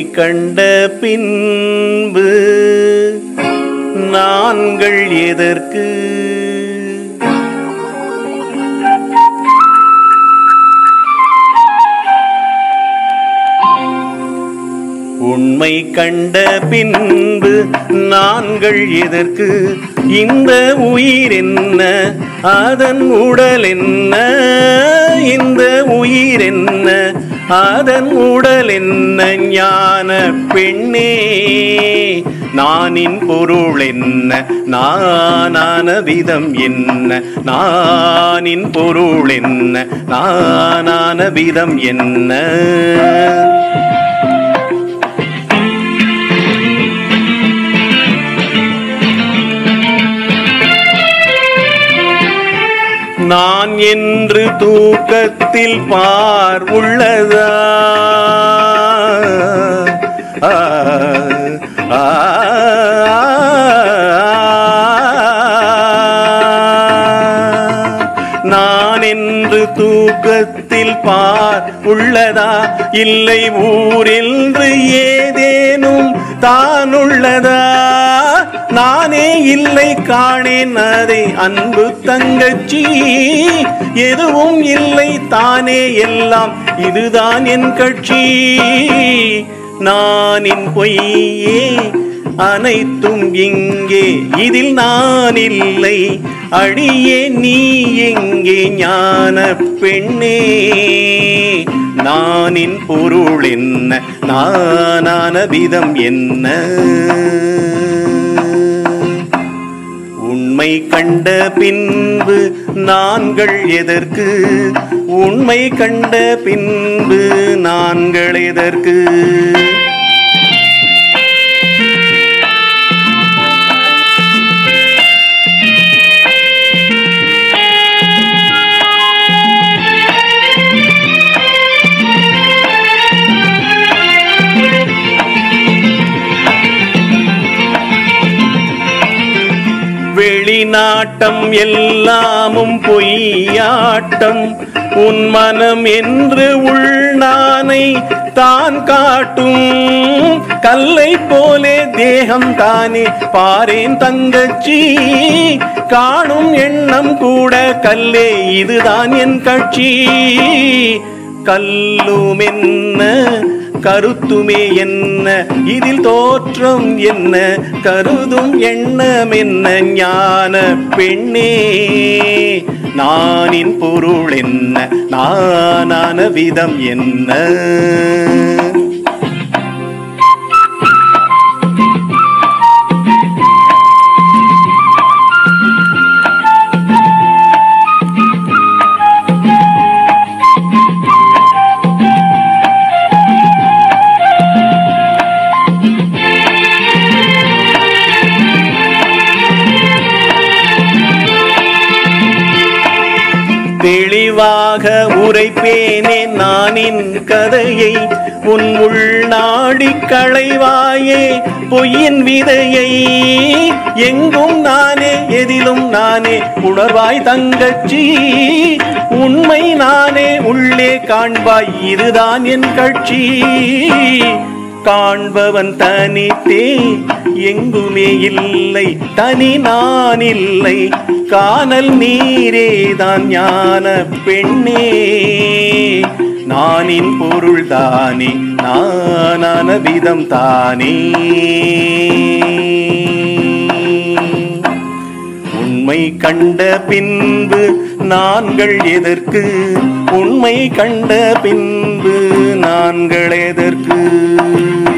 கண்ட பின்பு நான்கள் எதற்கு உண்மை கண்ட பின்பு நான்கள் எதற்கு இந்த உயிர் என்ன அதன் உடல் என்ன இந்த உயிர் என்ன அதன் உடல் என்ன ஞான பெண்ணே நானின் பொருள் என்ன நானான விதம் என்ன நானின் பொருள் என்ன நானான விதம் என்ன நான் என்று தூக்கத்தில் பார் உள்ளதா ஆ, ஆ, நான் என்று தூக்கத்தில் பார் உள்ளதா இல்லை ஊரென்று ஏதேனும் தான் உள்ளதா நானே இல்லை காணேன் அதை அன்பு தங்கச்சி எதுவும் இல்லை தானே எல்லாம் இதுதான் என் கட்சி நானின் பொய்யே அனைத்தும் இங்கே இதில் நான் இல்லை அடியே நீ எங்கே ஞான பெண்ணே நானின் பொருள் என்ன நானான விதம் என்ன உண்மை கண்ட பின்பு நான்கள் எதற்கு உண்மை கண்ட பின்பு நான்கள் எதற்கு வெளிநாட்டம் எல்லாமும் பொய்யாட்டம் உன் மனம் என்று உள்நானை தான் காட்டும் கல்லை போலே தேகம் தானே பாரேன் தங்கச்சி காணும் எண்ணம் கூட கல்லே இதுதான் என் கட்சி கல்லும் என்ன கருத்துமே என்ன இதில் தோற்றம் என்ன கருதும் எண்ணம் என்ன ஞான பெண்ணே நானின் பொருள் என்ன நானான விதம் என்ன தெளிவாக உரைப்பேனே நானின் கதையை உன் உள்நாடி களைவாயே பொய்யின் விதையை எங்கும் நானே எதிலும் நானே உணர்வாய் தங்கச்சி உண்மை நானே உள்ளே காண்பாய் இதுதான் என் கட்சி காண்பவன் தனித்தே எங்குமே இல்லை தனி நான் இல்லை காணல் நீரேதான் ஞான பெண்ணே நானின் பொருள் தானே நானான விதம் தானே உண்மை கண்ட பின்பு நான்கள் எதற்கு உண்மை கண்ட பின்பு நான்கள் எதற்கு